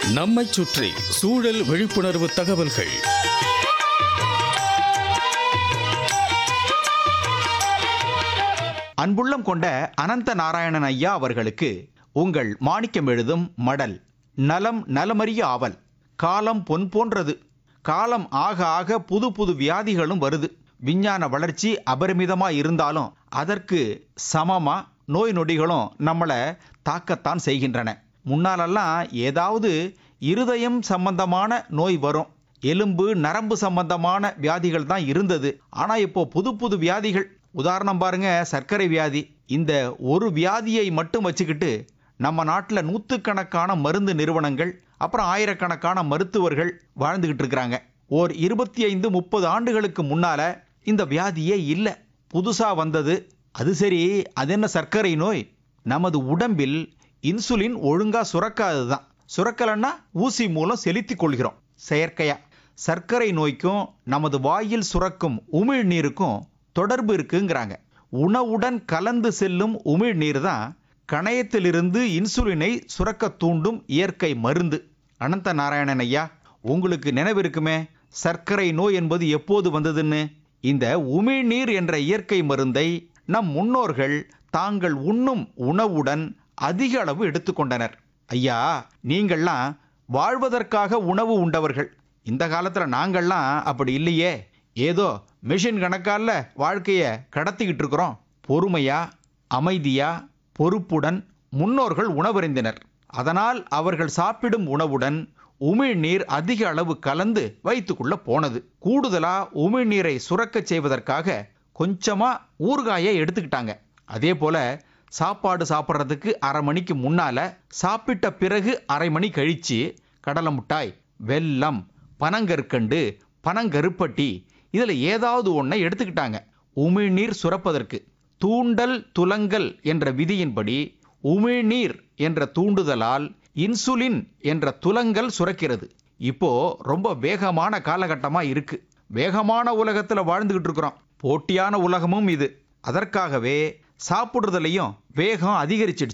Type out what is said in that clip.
நம்மைச் சுற்றி சூழல் விழிப்புணர்வு தகவல்கள் அன்புள்ளம் கொண்ட அனந்த நாராயணன் ஐயா அவர்களுக்கு உங்கள் மாணிக்கம் எழுதும் மடல் நலம் நலமறிய ஆவல் காலம் பொன் போன்றது காலம் ஆக ஆக புது புது வியாதிகளும் வருது விஞ்ஞான வளர்ச்சி அபரிமிதமா இருந்தாலும் அதற்கு சமமா நோய் நொடிகளும் நம்மளை தாக்கத்தான் செய்கின்றன முன்னாலெல்லாம் ஏதாவது இருதயம் சம்பந்தமான நோய் வரும் எலும்பு நரம்பு சம்பந்தமான வியாதிகள் தான் இருந்தது ஆனா இப்போ புது புது வியாதிகள் உதாரணம் பாருங்க சர்க்கரை வியாதி இந்த ஒரு வியாதியை மட்டும் வச்சுக்கிட்டு நம்ம நாட்டில் நூற்றுக்கணக்கான மருந்து நிறுவனங்கள் அப்புறம் ஆயிரக்கணக்கான மருத்துவர்கள் வாழ்ந்துகிட்டு இருக்கிறாங்க ஓர் இருபத்தி ஐந்து முப்பது ஆண்டுகளுக்கு முன்னால இந்த வியாதியே இல்லை புதுசா வந்தது அது சரி அது என்ன சர்க்கரை நோய் நமது உடம்பில் இன்சுலின் ஒழுங்கா சுரக்காததுதான் சுரக்கலன்னா ஊசி மூலம் செலுத்திக் கொள்கிறோம் செயற்கையா சர்க்கரை நோய்க்கும் நமது வாயில் சுரக்கும் உமிழ்நீருக்கும் தொடர்பு இருக்குங்கிறாங்க உணவுடன் கலந்து செல்லும் உமிழ்நீர் தான் கணையத்திலிருந்து இன்சுலினை சுரக்க தூண்டும் இயற்கை மருந்து அனந்த நாராயணன் ஐயா உங்களுக்கு நினைவிருக்குமே சர்க்கரை நோய் என்பது எப்போது வந்ததுன்னு இந்த உமிழ்நீர் என்ற இயற்கை மருந்தை நம் முன்னோர்கள் தாங்கள் உண்ணும் உணவுடன் அதிக அளவு எடுத்துக்கொண்டனர் ஐயா நீங்கள்லாம் வாழ்வதற்காக உணவு உண்டவர்கள் இந்த காலத்துல நாங்கள்லாம் அப்படி இல்லையே ஏதோ மிஷின் கணக்கால வாழ்க்கைய கடத்திக்கிட்டு இருக்கிறோம் பொறுமையா அமைதியா பொறுப்புடன் முன்னோர்கள் உணவருந்தினர் அதனால் அவர்கள் சாப்பிடும் உணவுடன் உமிழ்நீர் அதிக அளவு கலந்து வயிற்றுக்குள்ள போனது கூடுதலா உமிழ்நீரை சுரக்கச் செய்வதற்காக கொஞ்சமா ஊறுகாயை எடுத்துக்கிட்டாங்க அதே போல சாப்பாடு சாப்பிட்றதுக்கு அரை மணிக்கு முன்னால சாப்பிட்ட பிறகு அரை மணி கழிச்சு கடலை மிட்டாய் வெல்லம் பனங்கற்கண்டு பனங்கருப்பட்டி இதுல ஏதாவது ஒன்றை எடுத்துக்கிட்டாங்க உமிழ்நீர் சுரப்பதற்கு தூண்டல் துலங்கல் என்ற விதியின்படி உமிழ்நீர் என்ற தூண்டுதலால் இன்சுலின் என்ற துலங்கல் சுரக்கிறது இப்போ ரொம்ப வேகமான காலகட்டமா இருக்கு வேகமான உலகத்துல வாழ்ந்துகிட்டு இருக்கிறோம் போட்டியான உலகமும் இது அதற்காகவே சாப்பிடுறதுலையும் வேகம் அதிகரிச்சிடுச்சு